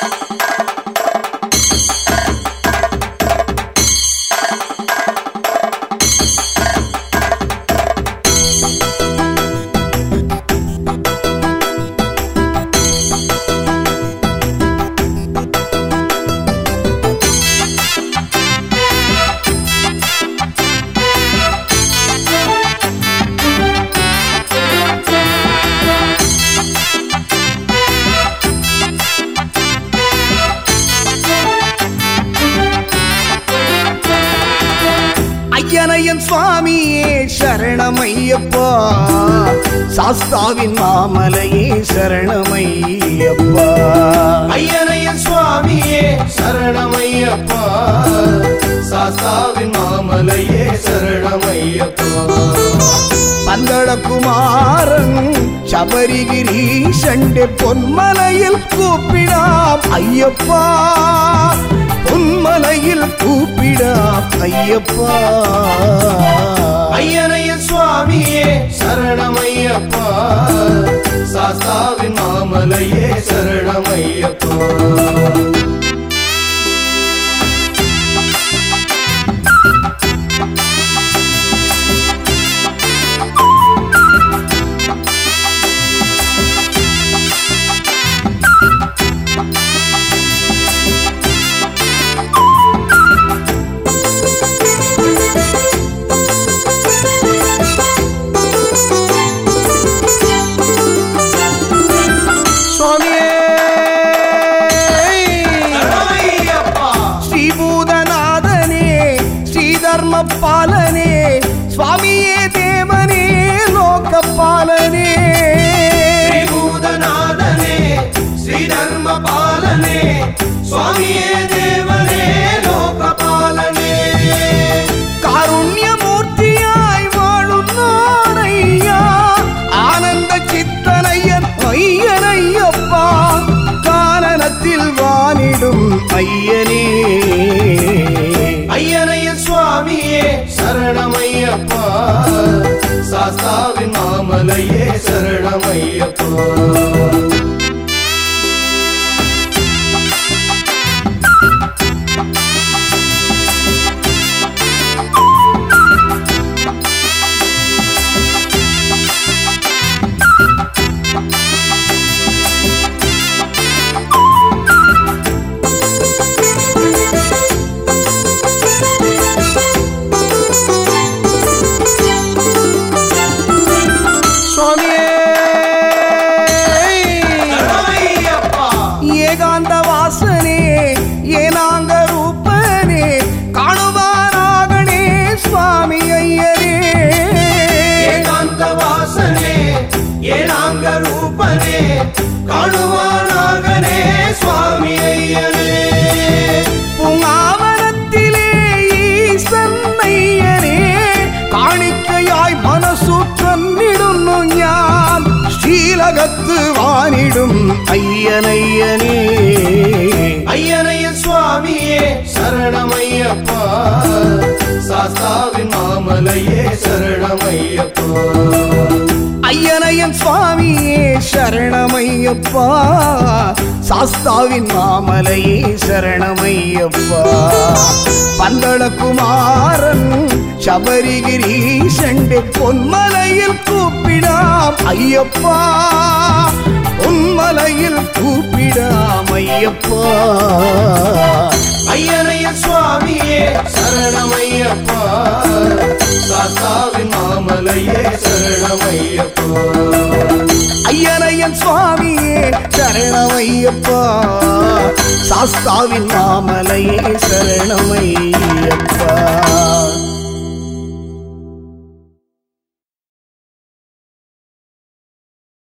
ஐயனையன் சுவாமியே சரணமையப்பா சாஸ்தாவின் மாமலையே சரணமையப்பா ஐயனையன் சுவாமியே சரணமையப்பா சாஸ்தாவின் மாமலையே சரணமையப்பா பந்தளகுமாரன் சபரிகிரி சண்டை பொன்மலையில் கூப்பிடாம் ஐயப்பா பொன்மலையில் கூப்பிடாம் ஐயப்பா ஐயனையன் சுவாமியே சரணமையப்பா சாஸ்தாவின் மாமலையே சரணமையப்பா சுவாமியே சரணமையப்பா ஸ்ரீபூதநாதனே ஸ்ரீதர்ம பாலனே சுவாமியே தேவனே லோகபாலனே ஸ்ரீபூதநாதனே ஸ்ரீதர்ம பாலனே சுவாமியே தேவனே லோகபாலனே காருண்யமூர்த்தியாய் வாழும் நாரையா ஆனந்த சித்தனையன் ஐயனையப்பா காரணத்தில் வானிடும் ஐயனே ஐயனையன் சுவாமியே சரணமையப்பா சாஸ்தாவின் மாமலையே சரணமையப்பா சுவாமியே சரணமையப்பா ஏகாந்த வாசனே ஏனாங்க ரூபனே காணுவாராகணே சுவாமி ஐயரே ஏகாந்த வாசனே ஏனாங்க ரூபனே காணுவானாகனே சுவாமி ஐயனே பூங்காவனத்திலே ஈசன் ஐயரே കാണിക്കയായി മനസ്സു തന്നിടുന്നു ഞാൻ ശ്രീലകത്ത് വാണിടും അയ്യനയ്യനേ ஐயனையன் சுவாமியே சரணமையப்பா சாஸ்தாவின் மாமலையே சரணமையப்பா ஐயனையன் சுவாமியே சரணமையப்பா சாஸ்தாவின் மாமலையே சரணமையப்பா பந்தளகுமாரன் சபரிகிரி செண்டு பொன்மலையில் கூப்பிடாம் ஐயப்பா பொன்மலையில் கூப்பிடாம் ஐயப்பா ஐயனையன் சுவாமியே சரணமையப்பா சாஸ்தாவின் மாமலையே சரணமையப்பா ஐயனையன் சுவாமியே சரணமையப்பா சாஸ்தாவின் மாமலையே சரணமையப்பா